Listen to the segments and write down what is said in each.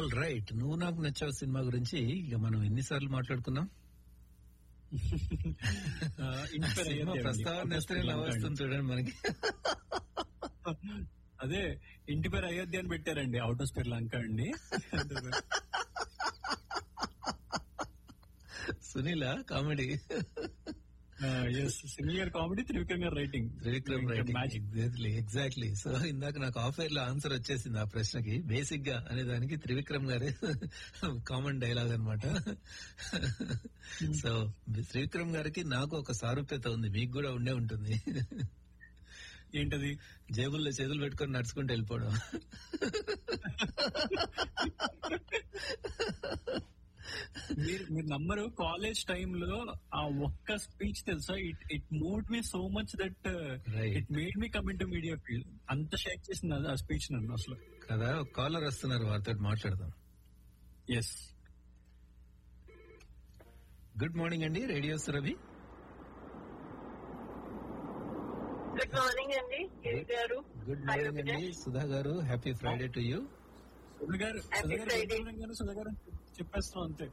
All right నువ్వు నాకు నచ్చావు cinema గురించి ఇక మనం ఎన్నిసార్లు మాట్లాడుకున్నాం ఆ, ఇన్స్పైర్ సినిమా అయ్యేది ప్రస్తావన అండి. నేస్తేనే నవ్వు వస్తుంది చూడండి మనకి అదే ఇంటి పేరు అయోధ్య అని పెట్టారండి అవుట్ ఆఫ్ శ్రీలంక అండి సునీల కామెడీ సిమిలియర్ కామెడీ త్రివిక్రమ్ గారు writing Trivikram writing exactly exactly so ఇందాక నాకు ఆఫర్ లో ఆన్సర్ వచ్చేసింది ఆ ప్రశ్నకి బేసిక్ గా అనే దానికి త్రివిక్రమ్ గారే కామన్ డైలాగ్ అన్నమాట సో త్రివిక్రమ్ గారికి నాకు ఒక సారూప్యత ఉంది మీకు కూడా ఉండే ఉంటుంది ఏంటది జేబుల్లో చేతులు పెట్టుకొని నడుచుకుంటూ వెళ్ళిపోవడం మీరు మీరు నమ్మరు కాలేజ్ టైంలో ఆ ఒక్క స్పీచ్ తెలుసా it it moved me so much that Right. It made me come into media field అంత షేక్ చేసింది అది ఆ స్పీచ్ నన్ను అసలు కదా ఒక కాలర్ వస్తున్నారు వారితో మాట్లాడదాం ఎస్ గుడ్ మార్నింగ్ అండి రేడియో సురభి గుడ్ మార్నింగ్ అండి గిరి గారు గుడ్ Hi, మార్నింగ్ అండి Rupina. సుధా గారు happy Friday to you Sudha గారు Happy సుధ గారు Friday. సుధ గారు సుధ గారు చెప్పేస్తాం అంతే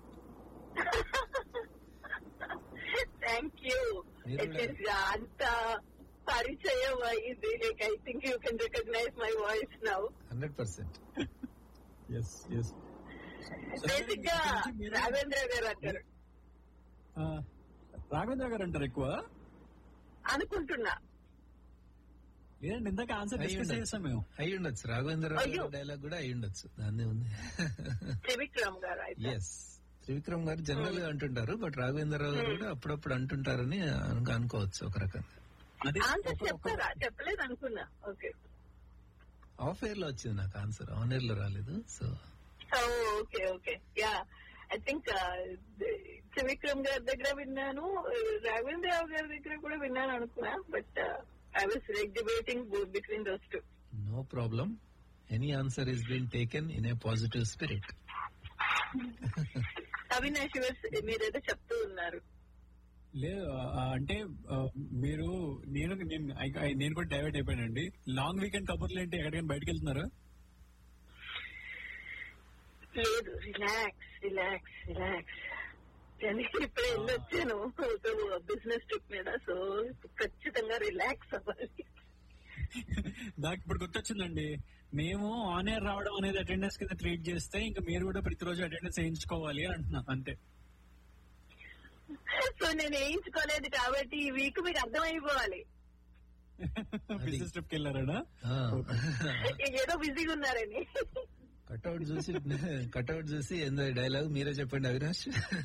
థ్యాంక్ యూ మీరు కూడా- అంత పరిచయం అయింది like I think you can recognise my voice now hundred percent yes yes basic గా రాఘవేంద్ర గారు అంటారు రాఘవేంద్ర గారు అంటారు ఎక్కువ అనుకుంటున్నా లేదండి ఇందాక ఆన్సర్ అయి డిస్కస్ ఉండొచ్చు. చేసాం మేము అయి ఉండొచ్చు రాఘవేంద్ర అయ్యో. డైలాగ్ కూడా అయి ఉండొచ్చు దాన్ని ఉంది త్రివిక్రమ్ గారు అయితే ఎస్ త్రివిక్రమ్ గారు జనరల్ గా అంటుంటారు బట్ రాఘవేంద్రరావు గారు కూడా అప్పుడప్పుడు అంటుంటారని అను- అనుకోవచ్చు ఒక రకంగా అది ఆన్సర్ ఒక- ఒక- చెప్తారా చెప్పలేదు అనుకున్నా ఓకే ఆఫ్ ఎయిర్ లో వచ్చింది నాకు ఆన్సర్ ఆన్ ఎయిర్ లో రాలేదు so okay okay yeah I think Trivikram గారి దగ్గర విన్నాను రాఘవేంద్ర రావు గారి దగ్గర కూడా విన్నాను అనుకున్నా but I was like debating both between those two no problem any answer is been taken in a positive spirit Avinash yours మీరేదో చెప్తూ ఉన్నారు లేదు ఆ, అంటే ఆ, మీరు నేను నేను I- I- నేను కూడా డైవర్ట్ అయిపోయానండి లాంగ్ వీకెండ్ కబుర్లు ఏంటి ఎక్కడికైనా బయటకు వెళ్తున్నారా లేదు రిలాక్స్ రిలాక్స్ రిలాక్స్ కానీ ఇప్పుడే వెళ్ళొచ్చాను బిజినెస్ ట్రిప్ మీద సో ఖచ్చితంగా రిలాక్స్ అవ్వాలి నాకు ఇప్పుడు గుర్తొచ్చిందండి మేము ఆన్ ఎయిర్ రావడం అనేది అటెండెన్స్ కింద ట్రీట్ చేస్తే ఇంకా మీరు కూడా ప్రతిరోజు అటెండెన్స్ వేయించుకోవాలి అని అంటున్నా అంతే సో నేను వేయించుకోలేదు కాబట్టి ఈ వీక్ మీకు అర్థమైపోవాలి బిజినెస్ ట్రిప్ కి వెళ్ళారా ఏదో బిజీగా ఉన్నారని కట్అవుట్ చూసి కట్అవుట్ చూసి ఏందో డైలాగ్ మీరే చెప్పండి అవినాష్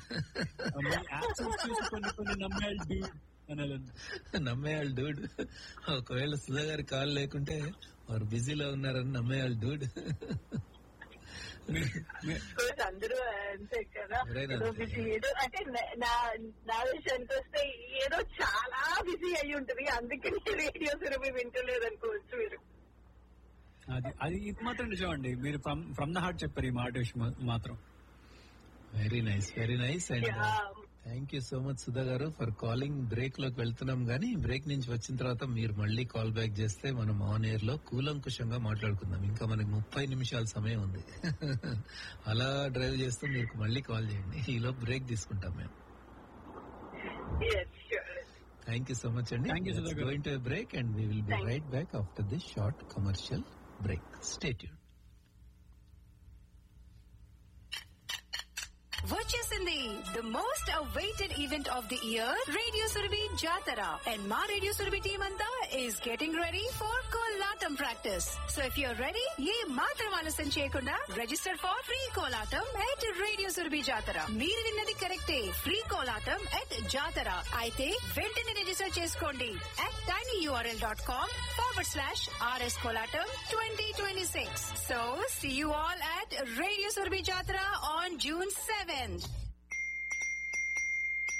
చూసి కొన్ని కొన్ని నమ్మాలి dude అనాలని నమ్మేయాలి డూడ్ ఒకవేళ సుధా గారి కాల్ లేకుంటే వారు బిజీలో ఉన్నారని నమ్మేయాలి డూడ్ Because అందరూ అంతే కదా ఎవరైనా ఏదో అంతే. బిజీ ఏదో అంటే నా- నా నా విషయానికి వస్తే ఏదో చాలా బిజీ అయి ఉంటుంది అందుకని రేడియో సురభి వింటలేదు అనుకోవచ్చు మీరు అది అది ఇది మాత్రం నిజం అండి మీరు ఫ్రమ్ ఫ్రమ్ ద హార్ట్ చెప్పారు ఈ మాట విషయం మాత్రం very nice very nice and Yeah. Thank you so much Sudha garu for calling break లోకి వెళ్తున్నాం గానీ బ్రేక్ నుంచి వచ్చిన తర్వాత మీరు మళ్ళీ కాల్ బ్యాక్ చేస్తే మనం ఆన్ ఎయిర్ లో కూలంకుషంగా మాట్లాడుకుందాం ఇంకా మనకి ముప్పై నిమిషాల సమయం ఉంది అలా డ్రైవ్ చేస్తూ మీకు మళ్ళీ కాల్ చేయండి ఈలో బ్రేక్ తీసుకుంటాం మేము Yes, sure. Thank you so much అండి Thank you, Sudha garu. Going to break and we will be Thank you. Right back after this short commercial break stay tuned వచ్చేసింది the most awaited event of the year radio Surabhi Jatara and మా radio Surabhi team అంతా is getting ready for kolatam practice so if you're ready ఏ మాత్రం ఆలస్యం చేయకుండా register for free kolatam at radio Surabhi Jatara మీరు విన్నది కరెక్టే ఫ్రీ కోలాటం ఎట్ జాతర అయితే వెంటనే రిజిస్టర్ చేసుకోండి at tiny URL dot com forward slash RS kolatam twenty twenty six so see you all at radio Surabhi Jatara on June seventh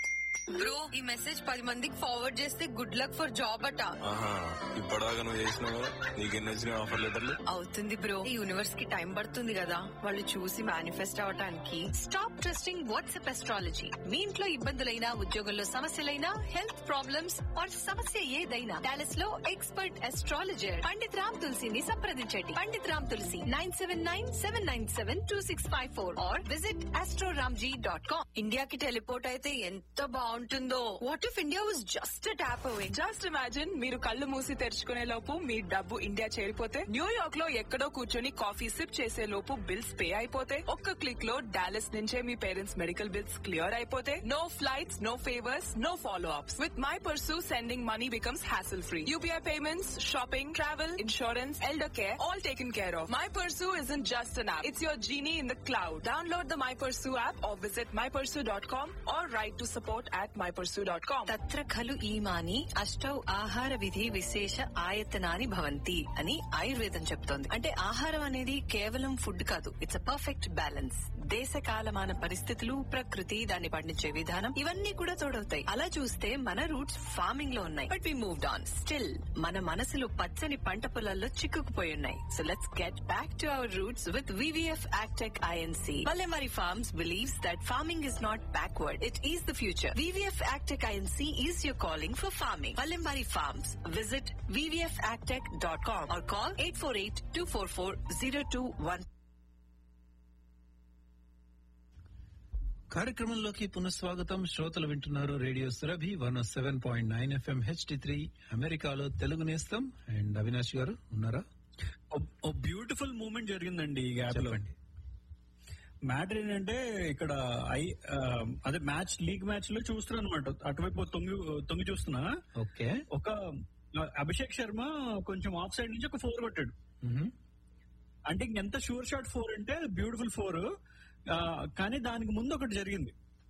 bro ఈ మెసేజ్ పది మందికి ఫార్వర్డ్ చేస్తే గుడ్ లక్ ఫర్ జాబ్ అట ఆహా ఇప్పటిదాకా నువ్వు చేసినావు నీకెన్ని వచ్చినాయి ఆఫర్ లెటర్లు అవుతుంది బ్రో ఈ యూనివర్స్ కి టైం పడుతుంది కదా వాళ్ళు చూసి మేనిఫెస్ట్ అవటానికి స్టాప్ ట్రస్టింగ్ వాట్సాప్ ఎస్ట్రాలజీ మీ ఇంట్లో ఇబ్బందులైనా ఉద్యోగంలో సమస్యలైనా హెల్త్ ప్రాబ్లమ్స్ ఆర్ సమస్య ఏదైనా డాలస్ లో ఎక్స్పర్ట్ ఎస్ట్రాలజర్ పండిత్ రామ్ తులసిని సంప్రదించండి Pandit Ram Tulsi nine seven nine seven nine seven two six five four or visit Astroramji dot com ఇండియాకి టెలిపోర్ట్ అయితే ఎంత బాగుంటుందో what if India was just tap away just imagine మీరు కళ్ళు మూసి తెరుచుకునే లోపు మీ డబ్బు ఇండియా చేరిపోతే న్యూయార్క్ లో ఎక్కడో కూర్చొని కాఫీ సిప్ చేసే లోపు బిల్స్ పే అయిపోతే ఒక్క క్లిక్ లో డాలస్ నుంచే మీ పేరెంట్స్ మెడికల్ బిల్స్ క్లియర్ అయిపోతే no flights no favours no follow ups with my Parsu sending money becomes hassle free UPI payments shopping travel insurance elder care all taken care of my Parsu is in just an app it's your genie in the cloud download the my Parsu app or visit my Parsu dot com or write to support at my Parsu dot com తత్ర ఖలు ఈమాని అష్టౌ ఆహార విధి విశేష ఆయతనాని భవంతి అని ఆయుర్వేదం చెప్తోంది అంటే ఆహారం అనేది కేవలం ఫుడ్ కాదు ఇట్స్ అ పర్ఫెక్ట్ బ్యాలెన్స్ దేశ కాలమాన పరిస్థితులు ప్రకృతి దాన్ని పండించే విధానం ఇవన్నీ కూడా తోడవుతాయి అలా చూస్తే మన రూట్స్ ఫార్మింగ్ లో ఉన్నాయి but we moved on still మన మనసులు పచ్చని పంట పొలాల్లో చిక్కుకుపోయి ఉన్నాయి so let's get back to our roots with VVF agtech INC Palemari Farms believes that farming is not backward, it is the future. VVF Agtech INC is your calling for farming. Palemari Farms. Visit vvfagtech.com or call 848-244-0213. కార్యక్రమంలోకి పునఃస్వాగతం శ్రోతలు వింటున్నారు radio Surabhi one seven point nine FM HD three అమెరికాలో తెలుగు నేస్తం and Avinash గారు ఉన్నారా ఓ beautiful moment జరిగిందండి ఈ గ్యాప్ లో చెప్పండి మ్యాటర్ ఏంటంటే ఇక్కడ ఐ ఆ, అదే మ్యాచ్ లీగ్ మ్యాచ్ లో చూస్తున్నా అనమాట అటువైపు తొంగి తొంగి చూస్తున్నా ఓకే ఒక ఆ, అభిషేక్ శర్మ కొంచెం ఆఫ్ సైడ్ నుంచి ఒక ఫోర్ కొట్టాడు మ్మ్. అంటే ఇంకెంత షూర్ షాట్ ఫోర్ అంటే బ్యూటిఫుల్ ఫోర్ కానీ దానికి ముందు ఒకటి జరిగింది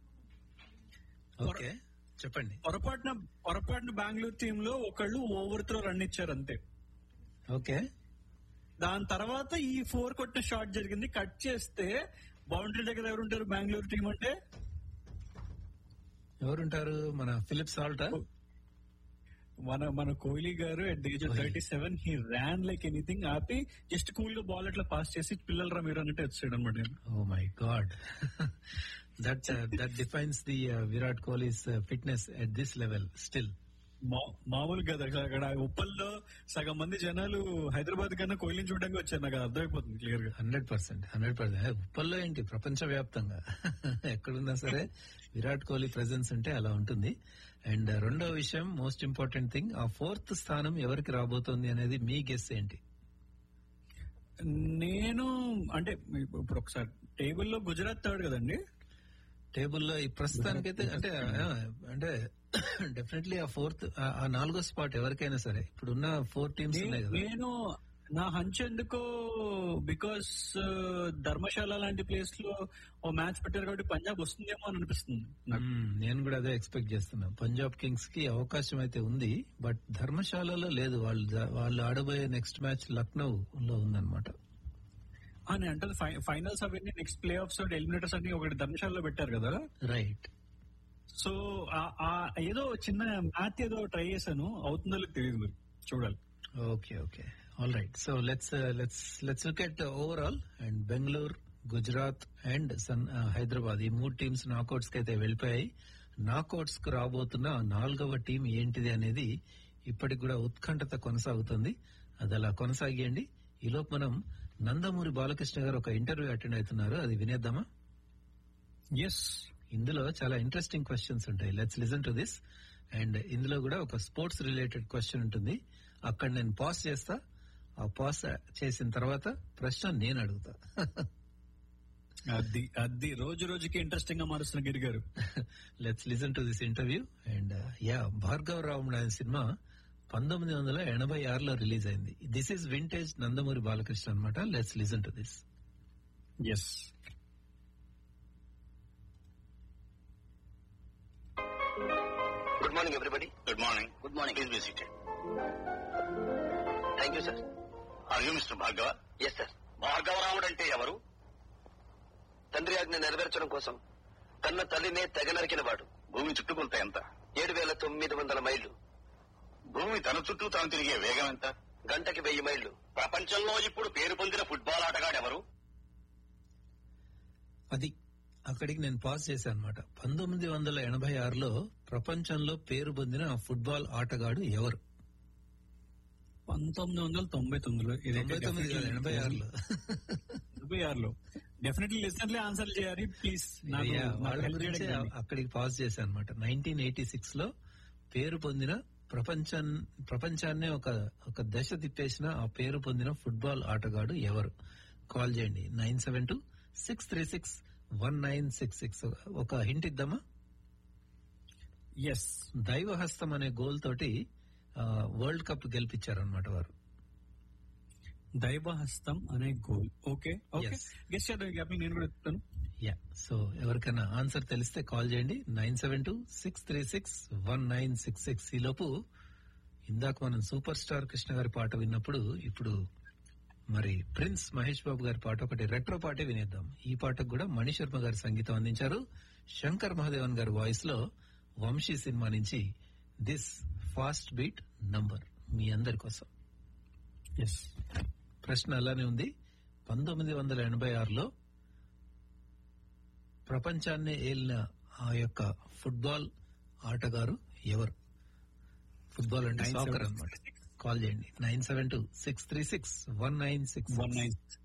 ఓకే చెప్పండి పొరపాటున పొరపాటున బెంగళూరు టీమ్ లో ఒకళ్ళు ఓవర్ త్రో రన్ ఇచ్చారు అంతే ఓకే దాని తర్వాత ఈ ఫోర్ కొట్టిన షాట్ జరిగింది కట్ చేస్తే బౌండరీ దగ్గర ఎవరు ఉంటారు బెంగళూరు టీం అంటే ఎవరుంటారు మన ఫిలిప్ సాల్టా మన మన Kohli garu at the age of thirty seven he ran like anything ఆపి జస్ట్ కూల్ గా బాల్ అట్లా పాస్ చేసి పిల్లలరా మీరు అన్నట్టు వచ్చాడు అనమాట oh my god that that defines the Virat Kohli's fitness at this level still మామూలు కదా అక్కడ అక్కడ ఉప్పల్లో సగం మంది జనాలు హైదరాబాద్ కన్నా కోహ్లీని చూడడానికి వచ్చారు నాకు అది అర్థమైపోతుంది క్లియర్ గా హండ్రెడ్ పర్సెంట్ హండ్రెడ్ పర్సెంట్ ఉప్పల్లో ఏంటి ప్రపంచ వ్యాప్తంగా ఎక్కడున్నా సరే విరాట్ కోహ్లీ ప్రెజెన్స్ ఉంటే అలా ఉంటుంది అండ్ రెండో విషయం మోస్ట్ ఇంపార్టెంట్ థింగ్ ఆ ఫోర్త్ స్థానం ఎవరికి రాబోతోంది అనేది మీ గెస్ ఏంటి నేను అంటే ఇప్పుడు ఒకసారి టేబుల్లో గుజరాత్ థర్డ్ కదండి టేబుల్లో ఈ ప్రస్తుతానికైతే అంటే ఆ, అంటే డెఫినెట్లీ ఆ ఫోర్త్ ఆ నాలుగో స్పాట్ ఎవరికైనా సరే ఇప్పుడున్న ఫోర్ టీమ్స్ ఉన్నాయి కదా నేను నా హంచ్ ఎందుకో బికాస్ ధర్మశాల లాంటి ప్లేస్ లో ఓ మ్యాచ్ పెట్టారు కాబట్టి పంజాబ్ వస్తుందేమో అని అనిపిస్తుంది నాకు మ్మ్, నేను కూడా అదే ఎక్స్పెక్ట్ చేస్తున్నా పంజాబ్ కింగ్స్ కి అవకాశం అయితే ఉంది బట్ ధర్మశాలలో లేదు వాళ్ళు జా- వాళ్ళు ఆడబోయే నెక్స్ట్ మ్యాచ్ లక్నో లో ఉందన్నమాట ఆ, నేను అంటే ఫైనల్స్ అవన్నీ నెక్స్ట్ ప్లే ఆఫ్స్ ఎలిమినేటర్స్ అన్ని ఒకటి ధర్మశాలలో పెట్టారు కదా రైట్ సో ఆ- ఆ ఏదో చిన్న మ్యాథ్ ఏదో ట్రై చేశాను అవుతుందో లేదో తెలియదు మరి చూడాలి okay okay all right so let's let's let's look at overall and Bengaluru Gujarat and sun Hyderabad ఈ మూడు టీమ్స్ నాకౌట్స్ కి అయితే వెళ్ళిపోయాయి నాకౌట్స్ కు రాబోతున్న ఆ నాలుగవ టీం ఏంటిది అనేది ఇప్పటికి కూడా ఉత్కంఠత కొనసాగుతుంది అది అలా కొనసాగియండి ఈలోపు మనం నందమూరి బాలకృష్ణ గారు ఒక ఇంటర్వ్యూ అటెండ్ అవుతున్నారు అది వినేద్దామా ఎస్ ఇందులో చాలా ఇంట్రెస్టింగ్ క్వశ్చన్స్ ఉంటాయి let's listen to this and ఇందులో కూడా ఒక స్పోర్ట్స్ రిలేటెడ్ క్వశ్చన్ ఉంటుంది అక్కడ నేను పాస్ చేస్తా ఆ పాస్ చేసిన తర్వాత ప్రశ్న నేను అడుగుతా అది అది రోజు రోజుకి ఇంట్రెస్టింగ్ గా మారుస్తున్న Giri garu let's listen to this interview and yeah Bhargava Ramudu అనే సినిమా పంతొమ్మిది వందల ఎనభై ఆరులో రిలీజ్ అయింది this is vintage Nandamuri Balakrishna అనమాట let's listen to this yes good morning everybody good morning good morning please be seated thank you sir are you mister Bhargava yes sir Bhargavaramudu అంటే ఎవరు తండ్రి ఆజ్ఞ నెరవేర్చడం కోసం కన్న తల్లినే తెగ నరికిన వాడు భూమి చుట్టుకొలత ఎంత ఏడు వేల తొమ్మిది వందల మైళ్ళు భూమి తన చుట్టూ తాను తిరిగే వేగం ఎంత గంటకి వెయ్యి మైళ్ళు ప్రపంచంలో ఇప్పుడు పేరు పొందిన ఫుట్బాల్ ఆటగాడెవరు అది అక్కడికి నేను పాస్ చేశాను అనమాట పంతొమ్మిది వందల ఎనభై ఆరులో ప్రపంచంలో పేరు పొందిన ఫుట్బాల్ ఆటగాడు ఎవరు పంతొమ్మిది వందల తొంభై తొమ్మిదిలో తొంభై తొమ్మిది కాదు, ఎనభై ఆరులో ఎనభై ఆరులో డెఫినెట్లీ లిసనర్లే ఆన్సర్ చేయాలి ప్లీజ్ నాకు అయ్యా, నాకు వాళ్ళ help గురించే చేయడానికి. అక్కడికి పాస్ చేశాను అనమాట నైన్టీన్ ఎయిటీ సిక్స్ లో పేరు పొందిన ప్రపంచం ప్రపంచాన్నే ఒక ఒక దశ తిప్పేసిన ఆ పేరు పొందిన ఫుట్బాల్ ఆటగాడు ఎవరు కాల్ చేయండి nine seven two six three six one nine six six ఒక హింట్ ఇద్దామా ఎస్ దైవహస్తం అనే గోల్ తోటి ఆ, వరల్డ్ కప్ గెలిపించారనమాట వారు దైవహస్తం అనే goal okay okay Yes. Guess చేద్దాం ఈ గ్యాప్ నేను కూడా చెప్తాను యా సో ఎవరికైనా ఆన్సర్ తెలిస్తే కాల్ చేయండి nine seven two six three six one nine six six ఈ లోపు ఇందాక మనం సూపర్ స్టార్ కృష్ణ గారి పాట విన్నప్పుడు ఇప్పుడు మరి ప్రిన్స్ మహేష్ బాబు గారి పాట ఒకటి రెట్రో పాటే వినేద్దాం ఈ పాటకు కూడా మణి శర్మ గారి సంగీతం అందించారు శంకర్ మహాదేవన్ గారి వాయిస్ లో వంశీ సినిమా నుంచి దిస్ ఫాస్ట్ బీట్ నంబర్ మీ అందరి కోసం ఎస్ ప్రశ్న అలానే ఉంది పంతొమ్మిది వందల ఎనభై ఆరులో ప్రపంచాన్ని ఏలిన ఆ యొక్క ఫుట్బాల్ ఆటగారు ఎవరు ఫుట్బాల్ అంటే సాకర్ అన్నమాట కాల్ చేయండి nine seven two six three six one nine six one nine